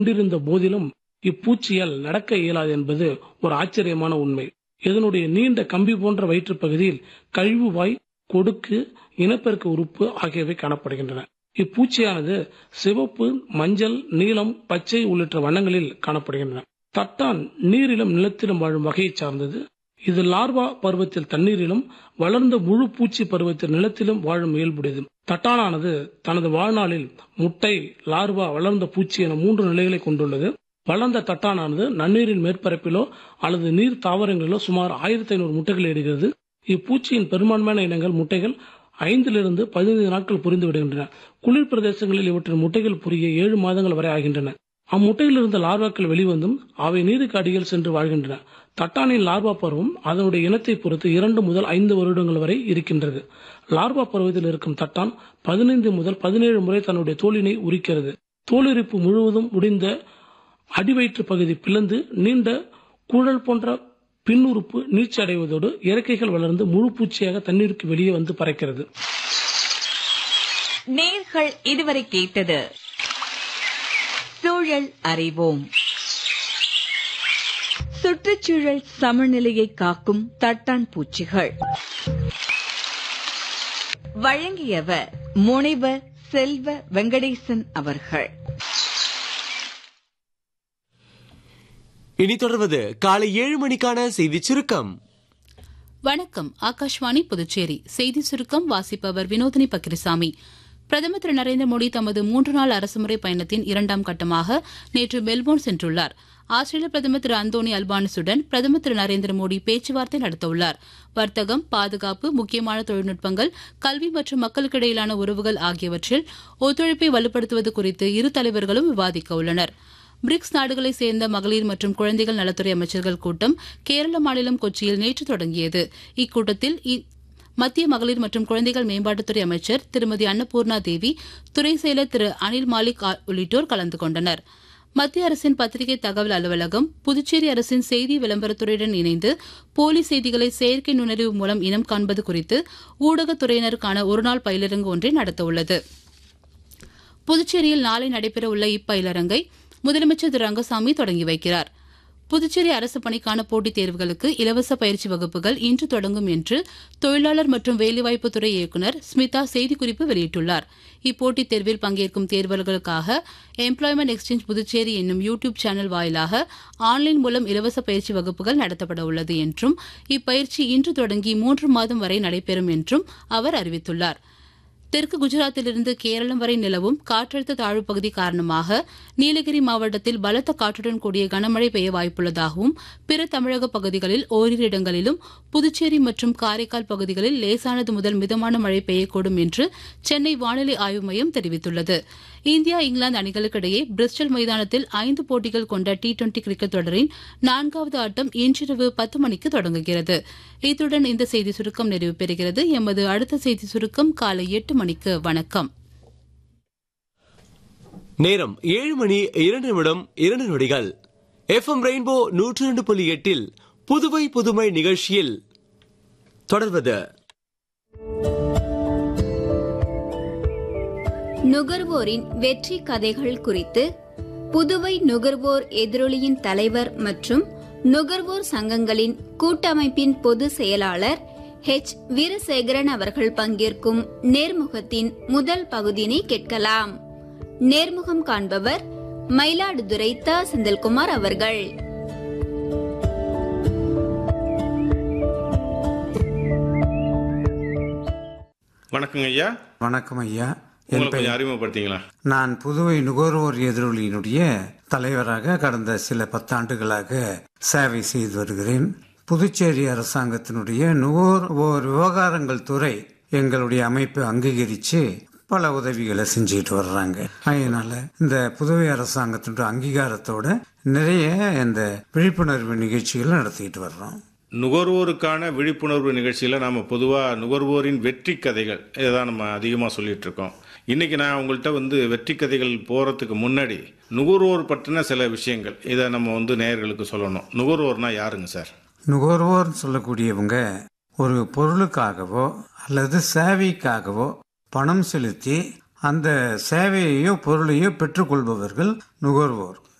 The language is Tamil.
கொண்டிருந்த போதிலும் இப்பூச்சியால் நடக்க இயலாது என்பது ஒரு ஆச்சரியமான உண்மை இதனுடைய நீண்ட கம்பி போன்ற வயிற்றுப் பகுதியில் கழிவு வாய் கொடுக்கு இனப்பெருக்க உறுப்பு ஆகியவை காணப்படுகின்றன இப்பூச்சியானது சிவப்பு மஞ்சள் நீலம் பச்சை உள்ளிட்ட வண்ணங்களில் காணப்படுகின்றன தட்டான் நீரிலும் நிலத்திலும் வாழும் வகையைச் சார்ந்தது இது லார்வா பருவத்தில் தண்ணீரிலும் வளர்ந்த முழு பூச்சி பருவத்தில் நிலத்திலும் வாழும் இயல்புடையது தட்டானானது தனது வாழ்நாளில் முட்டை லார்வா வளர்ந்த பூச்சி என மூன்று நிலைகளை கொண்டுள்ளது வளர்ந்த தட்டானானது நன்னீரின் மேற்பரப்பிலோ அல்லது நீர் தாவரங்களிலோ சுமார் ஆயிரத்தி ஐநூறு முட்டைகள் இடுகிறது இப்பூச்சியின் பெரும்பான்மையான இனங்கள் முட்டைகள் ஐந்திலிருந்து பதினைந்து நாட்கள் புரிந்து விடுகின்றன குளிர் பிரதேசங்களில் இவற்றின் முட்டைகள் புரிய ஏழு மாதங்கள் வரை ஆகின்றன அம்முட்டையிலிருந்து லார்வாக்கள் வெளிவந்தும் அவை நீருக்கு அடியில் சென்று வாழ்கின்றன தட்டானின் லார்வா பருவம் அதனுடைய இனத்தை பொறுத்து இரண்டு முதல் ஐந்து வருடங்கள் வரை இருக்கின்றது லார்வா பருவத்தில் இருக்கும் தட்டான் பதினைந்து முதல் பதினேழு முறை தன்னுடைய தோலினை உரிக்கிறது தோலுரிப்பு முழுவதும் முடிந்த அடிவயிற்று பகுதி பிளந்து நீண்ட குழல் போன்ற பின்னுறுப்பு நீட்சி அடைவதோடு இறக்கைகள் வளர்ந்து முழு பூச்சியாக தண்ணீருக்கு வெளியே வந்து பறக்கிறது நேர்கள் இதுவரை கேட்டது சூழல் அறிவோம் சுற்றுச்சூழல் சமநிலையை காக்கும் தட்டான் பூச்சிகள் வழங்கியவர் முனைவர் செல்வ வெங்கடேசன் அவர்கள் இனி தொடர்வது காலை ஏழு மணிக்கான செய்தி சுருக்கம் வணக்கம் ஆகாஷ்வாணி புதுச்சேரி செய்தி சுருக்கம் வாசிப்பவர் வினோதினி பக்கிரிசாமி பிரதமர் திரு நரேந்திர மோடி தமது மூன்று நாள் அரசுமுறை பயணத்தின் இரண்டாம் கட்டமாக நேற்று மெல்போர்ன் சென்றுள்ளார் ஆஸ்திரேலிய பிரதமர் திரு அந்தோனி அல்பானிசுடன் பிரதமர் திரு நரேந்திர மோடி பேச்சுவார்த்தை நடத்தவுள்ளார் வர்த்தகம் பாதுகாப்பு முக்கியமான தொழில்நுட்பங்கள் கல்வி மற்றும் மக்களுக்கிடையிலான உறவுகள் ஆகியவற்றில் ஒத்துழைப்பை வலுப்படுத்துவது குறித்து இரு தலைவர்களும் விவாதிக்க உள்ளனர் பிரிக்ஸ் நாடுகளைச் சேர்ந்த மகளிர் மற்றும் குழந்தைகள் நலத்துறை அமைச்சர்கள் கூட்டம் கேரள மாநிலம் கொச்சியில் நேற்று தொடங்கியது இக்கூட்டத்தில் மத்திய மகளிர் மற்றும் குழந்தைகள் மேம்பாட்டுத்துறை அமைச்சர் திருமதி அன்னபூர்ணா தேவி துறை செயலர் திரு அனில் மாலிக் உள்ளிட்டோர் கலந்து கொண்டனர் மத்திய அரசின் பத்திரிகை தகவல் அலுவலகம் புதுச்சேரி அரசின் செய்தி விளம்பரத்துறையுடன் இணைந்து போலி செய்திகளை செயற்கை நுண்ணறிவு மூலம் இனம் காண்பது குறித்து ஊடகத்துறையினருக்கான ஒருநாள் பயிலரங்கு ஒன்றை நடத்தவுள்ளது புதுச்சேரியில் நாளை நடைபெறவுள்ள இப்பயிலரங்கை முதலமைச்சர் திரு ரங்கசாமி தொடங்கி வைக்கிறார் புதுச்சேரி அரசு பணிக்கான போட்டித் தேர்வுகளுக்கு இலவச பயிற்சி வகுப்புகள் இன்று தொடங்கும் என்று தொழிலாளர் மற்றும் வேலைவாய்ப்புத்துறை இயக்குநர் ஸ்மிதா செய்திக்குறிப்பு வெளியிட்டுள்ளார் இப்போட்டித் தேர்வில் பங்கேற்கும் தேர்வர்களுக்காக எம்ப்ளாய்மெண்ட் எக்ஸ்சேஞ்ச் புதுச்சேரி என்னும் யூ டியூப் சேனல் வாயிலாக ஆன்லைன் மூலம் இலவச பயிற்சி வகுப்புகள் நடத்தப்பட உள்ளது என்றும் இப்பயிற்சி இன்று தொடங்கி மூன்று மாதம் வரை நடைபெறும் என்றும் அவர் அறிவித்துள்ளார் தெற்கு குஜராத்திலிருந்து கேரளம் வரை நிலவும் காற்றழுத்த தாழ்வு பகுதி காரணமாக நீலகிரி மாவட்டத்தில் பலத்த காற்றுடன் கூடிய கனமழை பெய்ய வாய்ப்புள்ளதாகவும் பிற தமிழக பகுதிகளில் ஓரிரு இடங்களிலும் புதுச்சேரி மற்றும் காரைக்கால் பகுதிகளில் லேசானது முதல் மிதமான மழை பெய்யக்கூடும் என்று சென்னை வானிலை ஆய்வு மையம் தெரிவித்துள்ளது இந்தியா இங்கிலாந்து அணிகளுக்கிடையே பிரிஸ்டல் மைதானத்தில் ஐந்து போட்டிகள் கொண்ட டி டுவெண்டி கிரிக்கெட் தொடரின் நான்காவது ஆட்டம் இன்றிரவு பத்து மணிக்கு தொடங்குகிறது இத்துடன் இந்த செய்தி சுருக்கம் நிறைவு பெறுகிறது எமது அடுத்த செய்தி சுருக்கம் காலை எட்டு மணிக்கு வணக்கம் நேரம் ஏழு மணி இரண்டு நிமிடம் இரண்டு நொடிகள் எஃப் எம் ரெயின்போ நூற்றி ரெண்டு புள்ளி எட்டில் புதுவை புதுமை நிகழ்ச்சியில் தொடர்வது நுகர்வோரின் வெற்றி கதைகள் குறித்து புதுவை நுகர்வோர் எதிரொலியின் தலைவர் மற்றும் நுகர்வோர் சங்கங்களின் கூட்டமைப்பின் பொதுச் செயலாளர் ஹெச் வீரசேகரன் அவர்கள் பங்கேற்கும் நேர்முகத்தின் முதல் பகுதியினை கேட்கலாம் நேர்முகம் காண்பவர் மயிலாடுதுறை த செந்தில்குமார் அவர்கள் வணக்கங்க ஐயா வணக்கம் ஐயா என் உங்களை கொஞ்சம் பெயர் அறிமுகப்படுத்திங்களா நான் புதுவை நுகர்வோர் எதிரொலியினுடைய தலைவராக கடந்த சில பத்தாண்டுகளாக சேவை செய்து வருகிறேன் புதுச்சேரி அரசாங்கத்தினுடைய நுகர்வோர் விவகாரங்கள் துறை எங்களுடைய அமைப்பை அங்கீகரித்து பல உதவிகளை செஞ்சுட்டு வர்றாங்க அதனால இந்த புதுவை அரசாங்கத்தினுடைய அங்கீகாரத்தோட நிறைய இந்த விழிப்புணர்வு நிகழ்ச்சிகளை நடத்திக்கிட்டு வர்றோம் நுகர்வோருக்கான விழிப்புணர்வு நிகழ்ச்சியில் நாம் பொதுவாக நுகர்வோரின் வெற்றி கதைகள் இதான் நம்ம அதிகமாக சொல்லிட்டு இருக்கோம் இன்னைக்கு நான் உங்கள்கிட்ட வந்து வெற்றி கதைகள் போகிறதுக்கு முன்னாடி நுகர்வோர் பற்றின சில விஷயங்கள் இதை நம்ம வந்து நேயர்களுக்கு சொல்லணும் நுகர்வோர்னா யாருங்க சார் நுகர்வோர் சொல்லக்கூடியவங்க ஒரு பொருளுக்காகவோ அல்லது சேவைக்காகவோ பணம் செலுத்தி அந்த சேவையையோ பொருளையோ பெற்றுக்கொள்பவர்கள் நுகர்வோர்